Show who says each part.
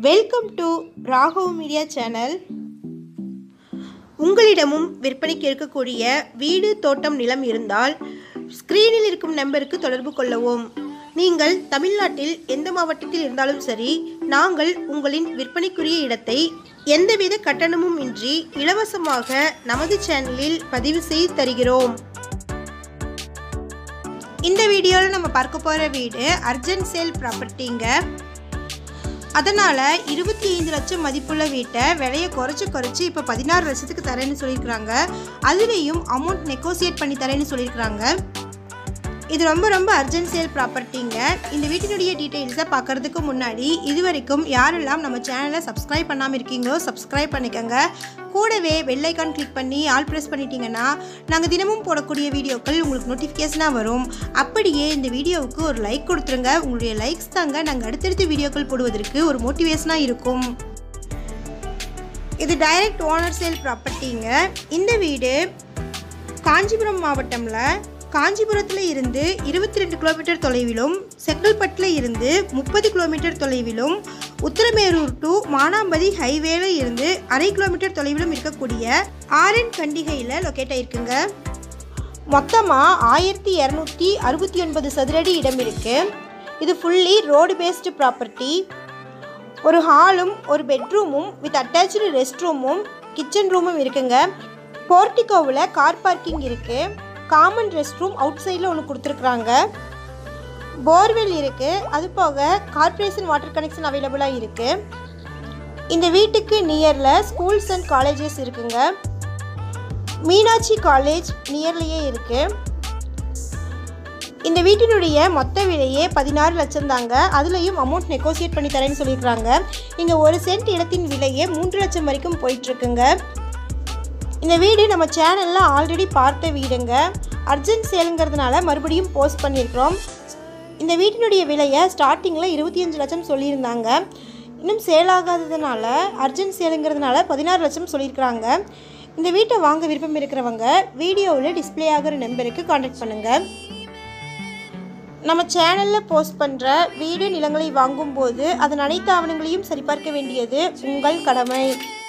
Speaker 1: welcome to Raghav media channel உங்களிடமும் விற்பனைக்கு இருக்கக்கூடிய வீடு தோட்டம் நிலம் இருந்தால் ஸ்க்ரீனில் இருக்கும் நம்பருக்கு தொடர்பு கொள்ளவும் நீங்கள் தமிழ்நாட்டில் எந்த மாவட்டத்தில் இருந்தாலும் சரி நாங்கள் உங்களின் விற்பனைக்குரிய இடத்தை எந்தவித கட்டணமும் இன்றி இலவசமாக நமது சேனலில் பதிவு செய்து தருகிறோம் இந்த வீடியோவில் நம்ம பார்க்க போகிற வீடு அர்ஜென்ட் சேல் ப்ராப்பர்ட்டிங்க அதனால் இருபத்தி ஐந்து லட்சம் மதிப்புள்ள வீட்டை விலையை குறைச்சி குறைச்சி இப்போ பதினாறு லட்சத்துக்கு தரேன்னு சொல்லியிருக்கிறாங்க அதுலேயும் அமௌண்ட் நெகோசியேட் பண்ணி தரேன்னு சொல்லியிருக்கிறாங்க இது ரொம்ப ரொம்ப அர்ஜென்ட் சேல் ப்ராப்பர்ட்டிங்க இந்த வீட்டினுடைய டீட்டெயில்ஸை பார்க்கறதுக்கு முன்னாடி இது வரைக்கும் யாரெல்லாம் நம்ம சேனலை சப்ஸ்கிரைப் பண்ணாமல் இருக்கீங்களோ சப்ஸ்கிரைப் பண்ணிக்கோங்க கூடவே வெள்ளைக்கான் கிளிக் பண்ணி ஆல் ப்ரெஸ் பண்ணிட்டீங்கன்னா நாங்கள் தினமும் போடக்கூடிய வீடியோக்கள் உங்களுக்கு நோட்டிஃபிகேஷனாக வரும் அப்படியே இந்த வீடியோவுக்கு ஒரு லைக் கொடுத்துருங்க உங்களுடைய லைக்ஸ் தாங்க நாங்கள் அடுத்தடுத்த வீடியோக்கள் போடுவதற்கு ஒரு மோட்டிவேஷனாக இருக்கும் இது டைரக்ட் ஓனர் சேல் ப்ராப்பர்ட்டிங்க இந்த வீடு காஞ்சிபுரம் மாவட்டம்ல காஞ்சிபுரத்தில் இருந்து இருபத்தி ரெண்டு கிலோமீட்டர் தொலைவிலும் செங்கல்பட்டில் இருந்து முப்பது கிலோமீட்டர் தொலைவிலும் உத்தரமேரூர் டு மானாம்பதி ஹைவேல இருந்து அரை கிலோமீட்டர் தொலைவிலும் இருக்கக்கூடிய ஆரன் கண்டிகையில் லொக்கேட் ஆயிருக்குங்க மொத்தமாக ஆயிரத்தி இரநூத்தி அறுபத்தி ஒன்பது சதுரடி இடம் இருக்கு இது ஃபுல்லி ரோடு பேஸ்டு ப்ராப்பர்ட்டி ஒரு ஹாலும் ஒரு பெட்ரூமும் வித் அட்டாச்சு ரெஸ்ட் ரூமும் கிச்சன் ரூமும் இருக்குங்க போர்ட்டிகோவில் கார் பார்க்கிங் இருக்குது காமன் ரெஸ்ட் ரூம் அவுட் சைடில் ஒன்று கொடுத்துருக்குறாங்க போர்வெல் இருக்குது அது போக கார்ப்பரேஷன் வாட்டர் கனெக்ஷன் அவைலபிளாக இருக்குது இந்த வீட்டுக்கு நியரில் ஸ்கூல்ஸ் அண்ட் காலேஜஸ் இருக்குங்க மீனாட்சி காலேஜ் நியர்லேயே இருக்குது இந்த வீட்டினுடைய மொத்த விலையே பதினாறு லட்சம் தாங்க அதுலேயும் அமௌண்ட் நெகோசியேட் பண்ணி தரேன்னு சொல்லியிருக்கிறாங்க இங்கே ஒரு சென்ட் இடத்தின் விலையே மூன்று லட்சம் வரைக்கும் போயிட்டுருக்குங்க இந்த வீடு நம்ம சேனலில் ஆல்ரெடி பார்த்த வீடுங்க அர்ஜென்ட் சேலுங்கிறதுனால மறுபடியும் போஸ்ட் பண்ணியிருக்கிறோம் இந்த வீட்டினுடைய விலையை ஸ்டார்டிங்கில் இருபத்தி அஞ்சு லட்சம் சொல்லியிருந்தாங்க இன்னும் சேல் ஆகாததுனால அர்ஜென்ட் சேலுங்கிறதுனால பதினாறு லட்சம் சொல்லியிருக்கிறாங்க இந்த வீட்டை வாங்க விருப்பம் இருக்கிறவங்க வீடியோவில் டிஸ்பிளே ஆகிற நம்பருக்கு காண்டாக்ட் பண்ணுங்கள் நம்ம சேனலில் போஸ்ட் பண்ணுற வீடு நிலங்களை வாங்கும்போது அதன் அனைத்து ஆவணங்களையும் சரிபார்க்க வேண்டியது உங்கள் கடமை